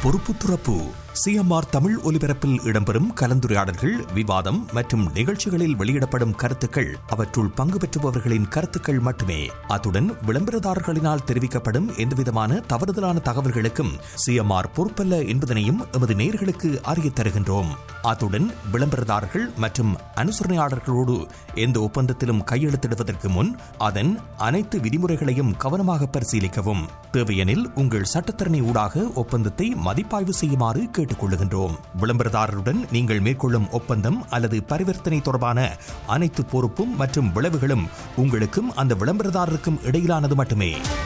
பொறுப்பு துறப்பு சிஎம்ஆர் தமிழ் ஒலிபரப்பில் இடம்பெறும் கலந்துரையாடல்கள் விவாதம் மற்றும் நிகழ்ச்சிகளில் வெளியிடப்படும் கருத்துக்கள் அவற்றுள் பங்கு பெற்றுபவர்களின் கருத்துக்கள் மட்டுமே அத்துடன் விளம்பரதாரர்களினால் தெரிவிக்கப்படும் எந்தவிதமான தவறுதலான தகவல்களுக்கும் சிஎம்ஆர் பொறுப்பல்ல என்பதனையும் எமது நேயர்களுக்கு அறியத் தருகின்றோம் அத்துடன் விளம்பரதாரர்கள் மற்றும் அனுசரணையாளர்களோடு எந்த ஒப்பந்தத்திலும் கையெழுத்திடுவதற்கு முன் அதன் அனைத்து விதிமுறைகளையும் கவனமாக பரிசீலிக்கவும் தேவையெனில் உங்கள் சட்டத்தரணி ஊடாக ஒப்பந்தத்தை மதிப்பாய்வு செய்யுமாறு கேட்டுக்கொள்ளுகின்றோம் விளம்பரதாரருடன் நீங்கள் மேற்கொள்ளும் ஒப்பந்தம் அல்லது பரிவர்த்தனை தொடர்பான அனைத்து பொறுப்பும் மற்றும் விளைவுகளும் உங்களுக்கும் அந்த விளம்பரதாரருக்கும் இடையிலானது மட்டுமே